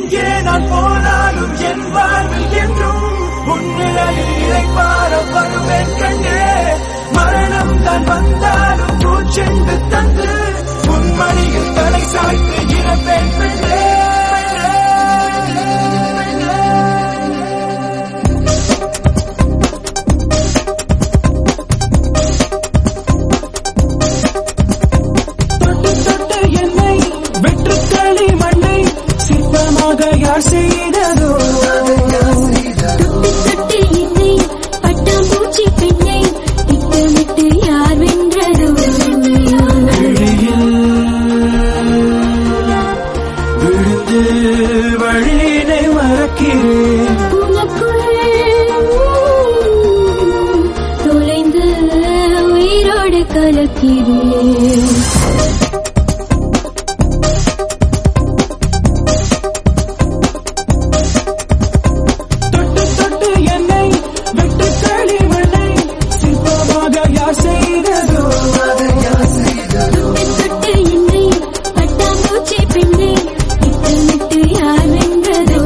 எங்கே நான் போனாலும் என் வாழ்வில் என்றும் உன்னிலையில் இழைப்பார வருவேன் கண்ணே மரணம் தான் வந்தாலும் பூச்செண்டு தந்து உன் மடியில் தலை சாய்த்து இறப்பேன் பெண்ணே தொட்டு தொட்டு என்னை வெற்று களி மண்ணை சிற்பமாக யார் செய்ததோ தொட்டு தொட்டு என்னை பட்டாம்பூச்சி பெண்ணை திட்டமிட்டு யார் வென்றதோ விழியில் விழுந்து வழியினை மறக்கிறேன் உனக்குள் தொலைந்து உயிரோடு கலக்கிறேன் தொட்டு தொட்டு என்னை வெட்டு களி மண்ணை சிற்பமாக யார் செய்ததோ தொட்டு தொட்டு என்னை பட்டாம்பூச்சி பெண்ணை திட்டமிட்டு யார் வென்றதோ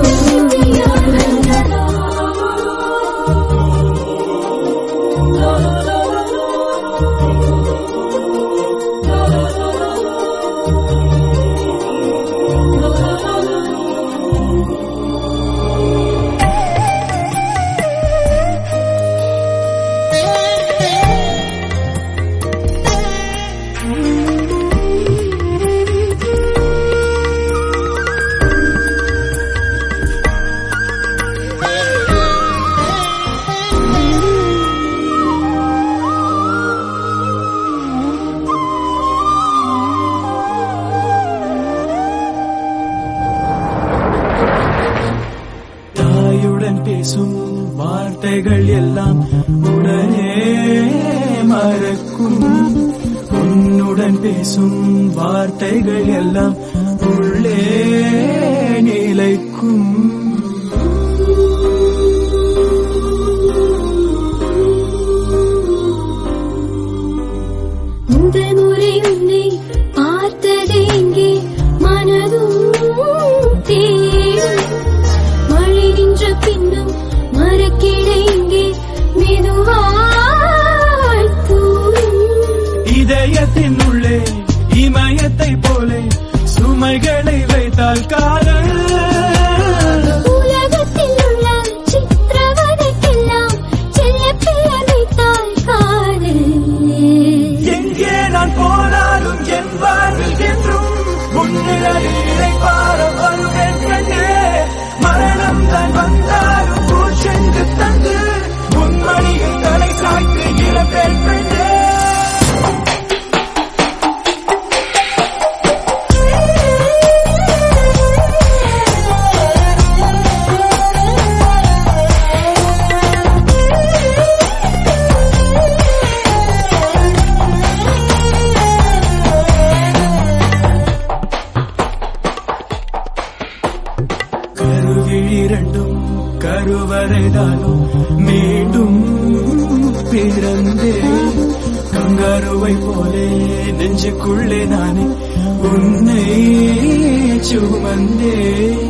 தாயுடன் பேசும் வார்த்தைகள் எல்லாம் உடனே மறக்கும் உன்னுடன் பேசும் வார்த்தைகள் எல்லாம் உள்ளே நிலைக்கும் முதல் முறை உன்னை பார்த்தது எங்கே மனதும் தேடும் மழை நின்ற பின்னும் மரக்கிளை எங்கே மெதுவாய் தூரும் இதயத்தின் உள்ளே இமயத்தை போலே சுமைகளை வைத்தால் காதல் உலகத்தில் உள்ள சித்திரவதைக்கெல்லாம் செல்ல பெயர் வைத்தால் காதல் எங்கே நான் போனாலும் என் வாழ்வில் என்றும் முன்னிலையில் இழைப்பார வருவேன் கண்ணே மரணம் தான் வந்தாலும் பூச்சென்று தந்து உன் மடியில் தலை சாய்த்து இழப்பேன் பெண்ணே கருவிழிரண்டும் கருவறைதானும் மீண்டும் பிறந்தே கங்காருவை போலே நெஞ்சுக்குள்ளே நானே உன்னை சுமந்தே